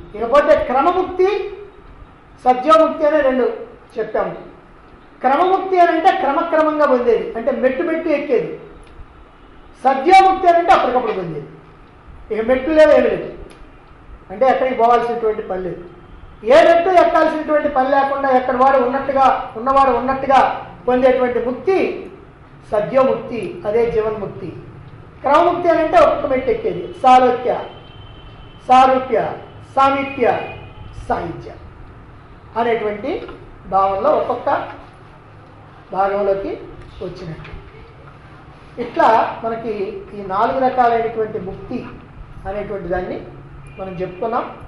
ఇకపోతే క్రమముక్తి సత్యోముక్తి అనే రెండు చెప్పాము క్రమముక్తి అని అంటే క్రమక్రమంగా పొందేది అంటే మెట్టు మెట్టు ఎక్కేది సద్యోముక్తి అని అంటే అప్పటికప్పుడు పొందేది ఇక మెట్టు లేదు ఏమి లేదు అంటే ఎక్కడికి పోవాల్సినటువంటి పని లేదు ఏ మెట్టు ఎక్కాల్సినటువంటి పని లేకుండా ఎక్కడ వాడు ఉన్నట్టుగా ఉన్నవాడు ఉన్నట్టుగా పొందేటువంటి ముక్తి సద్యోముక్తి అదే జీవన్ముక్తి క్రమముక్తి అని అంటే ఒక్కొక్క మెట్టు ఎక్కేది సాలోక్య సారూప్య సామీప్య సాహిత్య అనేటువంటి భావంలో ఒక్కొక్క భాగంలోకి వచ్చినట్టు ఇట్లా మనకి ఈ నాలుగు రకాలైనటువంటి ముక్తి అనేటువంటి దాన్ని మనం చెప్పుకున్నాం